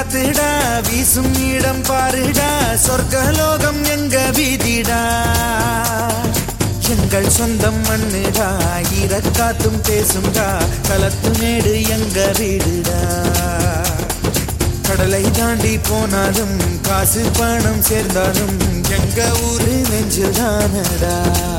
காத்துடா வீசும் இடம் பாருடா சொர்க்கலோகம் எங்க வீதிடா எங்கள் சொந்தம் மண்ணுடா ஈரக்காத்தும் பேசும்டா களத்து மேடு எங்க வீடுடா கடலை தாண்டி போனாலும் காசு பணம் சேர்ந்தாலும் எங்க ஊரு நெஞ்சுதானடா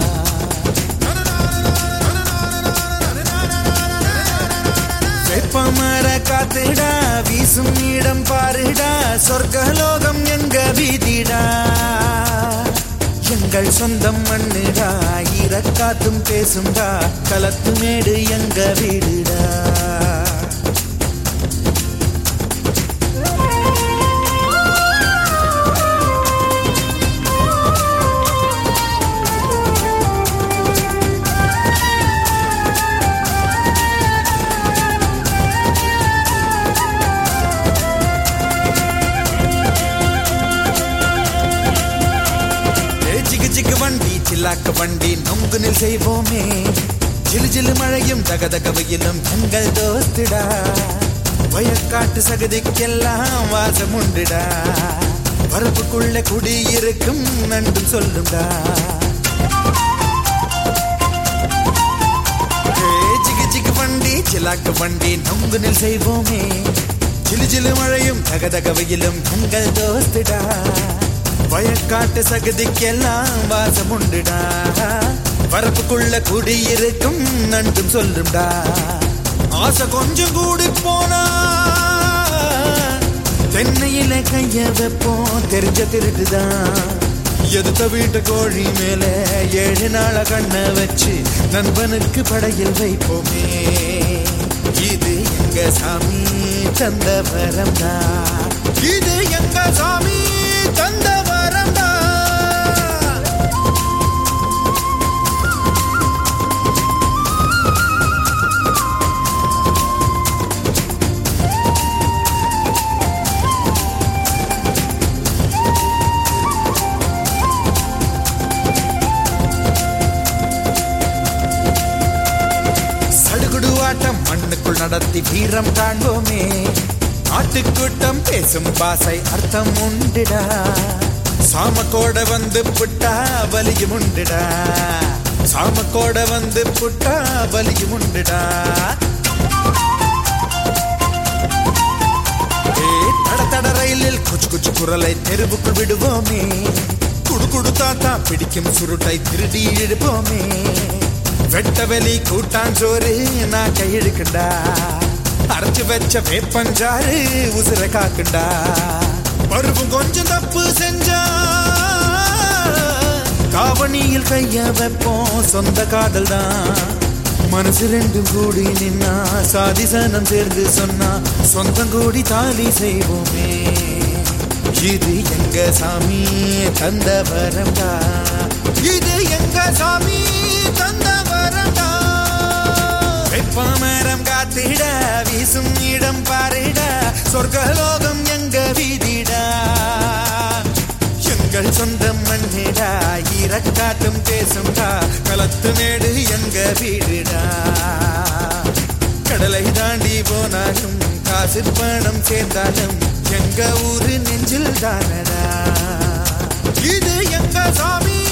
வெப்பமர காத்துடா வீசும் இடம் பாருடா சொர்க்கலோகம் எங்க வீதிடா எங்கள் சொந்தம் மண்ணுடா ஈரக்காத்தும் பேசும்டா களத்து மேடு எங்க வீடுடா ஏ சிக்கு சிக்கு வண்டி சில்லாக்க வண்டி நொங்குனில் செய்வோமே ஜிலு ஜிலு மழையும் தகதக வெயிலும் எங்கள் தோஸ்திடா வயக்காட்டு சகதிக்கெல்லாம் வாசம் உண்டுடா வரப்புக்குள்ள குடியிருக்கும் நண்டும் சொல்லுண்டா ஏ சிக்கு சிக்கு வண்டி சிலாக்கு வண்டி நொங்குனில் செய்வோமே ஜிலு ஜிலு மழையும் தகதக வெயிலும் எங்கள் தோஸ்திடா வயக்காட்டு சகதிக்கெல்லாம் வாசம் உண்டுடா வரப்புக்குள்ள குடியிருக்கும் நண்டும் சொல்லும்டா ஆசை கொஞ்சம் கூடி போனா தென்னையில கைய வைப்போம் தெரிஞ்ச திருட்டுதான் எதுத்த வீட்டு கோழி மேல ஏழு நாள கண்ண வச்சு நண்பனுக்கு படையில் வைப்போமே இது எங்க சாமி தந்த வரம்டா இது எங்க சாமி தந்த வரம்டா சடுகுடு ஆட்டம் மண்ணுக்குள் நடத்தி வீரம் காண்போமே ஆட்டுக்கூட்டம் பேசும் பாசை அர்த்தம் உண்டுடா சாமக்கோட வந்து புட்டா வலியும் உண்டுடா சாமக்கோட வந்து புட்டா வலியும் உண்டுடா ஏய், தட தட ரயிலில் குச்சு குச்சு குரலை தெருவுக்குள் விடுவோமே குடு குடு தாத்தா பிடிக்கும் சுருட்டை திருடி இழுப்போமே வெட்ட வெளி கூட்டாஞ்சோறு நான் கையெழுக்குண்டா அரைச்சு வச்ச வேப்பஞ்சாறு உசுர காக்குண்டா பருவம் கொஞ்சம் தப்பு செஞ்சா காவணியில் கைய வைப்போம் சொந்த காதல் தான் மனசு ரெண்டும் கூடி நின்னா சாதி சனம் சேர்ந்து சொன்னா சொந்தம் கூடி தாலி செய்வோமே இது எங்க சாமி தந்த வரம்டா இது எங்க சாமி தந்த வரம்டா வெப்பமரம் காத்திட வீசும் இடம் பாரிட சொர்க்கலோகம் எங்க வீதிடா எங்கள் சொந்தம் மண்ணிடா ஈரக்காட்டும் பேசும்டா களத்து மேடு எங்க வீடுடா கடலை தாண்டி போனாலும் காசு பணம் சேர்ந்தாலும் எங்க ஊரு நெஞ்சில் தானடா இது எங்க சாமி